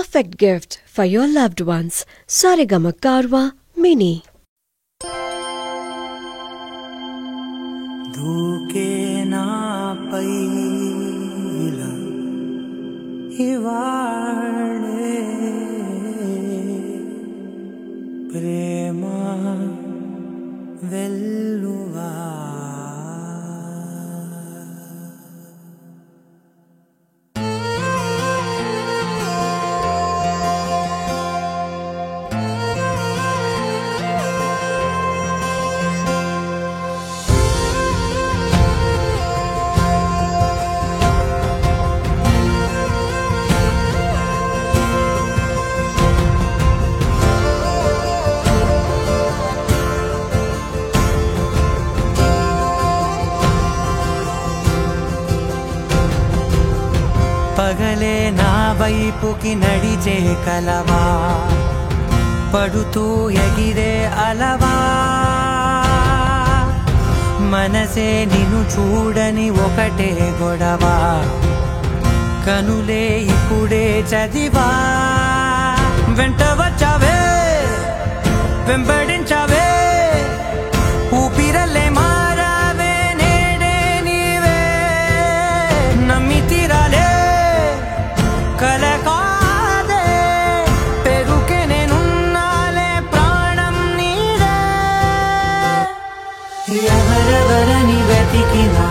perfect gift for your loved ones. Sarigama Karwa Mini. దూకే నాపై ఇలా ఇవాళే ప్రేమ వెల్లువా పగలే నా వైపుకి నడిచే కలవా పడుతూ ఎగిరే అలవా మనసే నిన్ను చూడని ఒకటే గొడవ కనులే ఇప్పుడే చదివా వెంట వచ్చావే వెంబడించావే ఊపిరల్లే మారావే నేడే నీవే నమ్మి తీరాలే కల కాదే పెరుకే నేనున్నాలే ప్రాణం నీడే ఎవరెవరని వెతికినా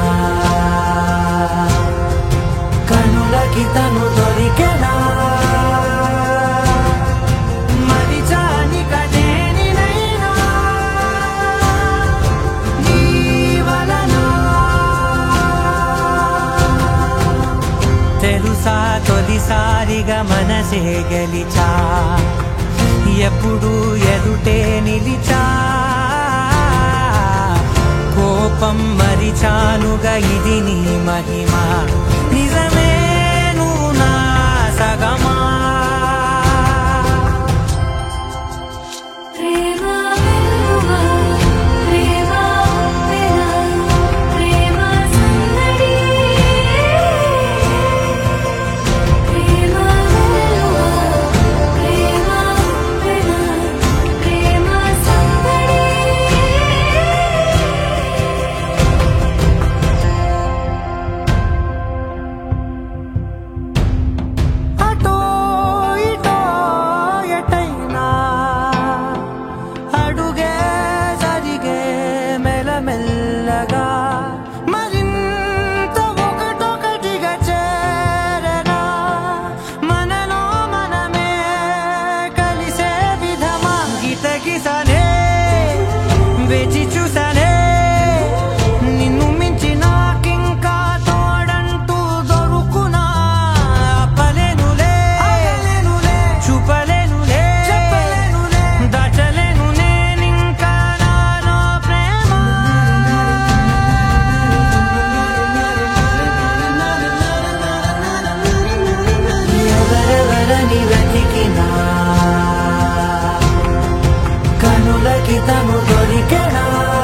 కనులకి తను దొరికెనా మరిచాని కదేనినైనా నీ వలన తెలుసా తొలిసారిగా మనసే గెలిచా ఎప్పుడు ఎదుటే నిలిచా కోపం మరిచానుగా ఇది నీ మహిమ నిజమే నువ్వు నా సగమా ప్రేమ వెలువ ప్రేమ వెల ప్రేమ సందడి ప్రేమ వెలువ ప్రేమ వెల ప్రేమ సందడి అటో ఇటో ఎటైనా అడుగే జరిగే మెల్లమెల్లగా మరింత ఒకటొకటిగా చేరనా మనలో మనమే కలిసే విధమా గితగిసనే వేచి చూసానే నిన్ను మించి నాకింకా తోడంటూ దొరుకునా అప్పలేనులే చూపలేనులే దాచలేను నేనింకా నాలో ప్రేమ ఎవరెవరని వెతికినా కనులకి తను దొరికెనా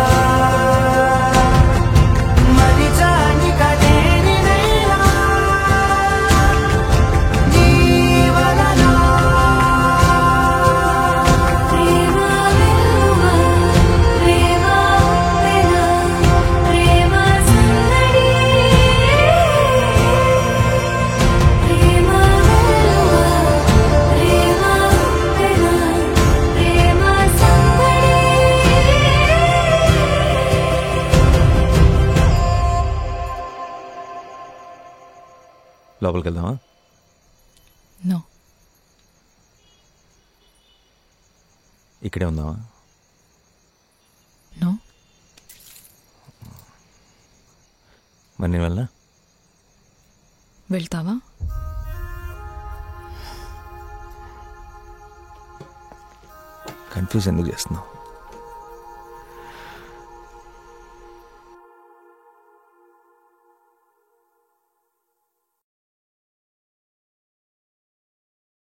మరిచాని కదేనినైనా నీ వలన ప్రేమ వెలువ ప్రేమ వెల ప్రేమ సందడి ప్రేమ వెలువ ప్రేమ వెల ప్రేమ సందడి లోపలికి వెళ్దామా నో ఇక్కడే ఉందామా నో మరి నేను వెళ్ళా వెళ్తావా కన్ఫ్యూజ్ ఎందుకు చేస్తున్నావు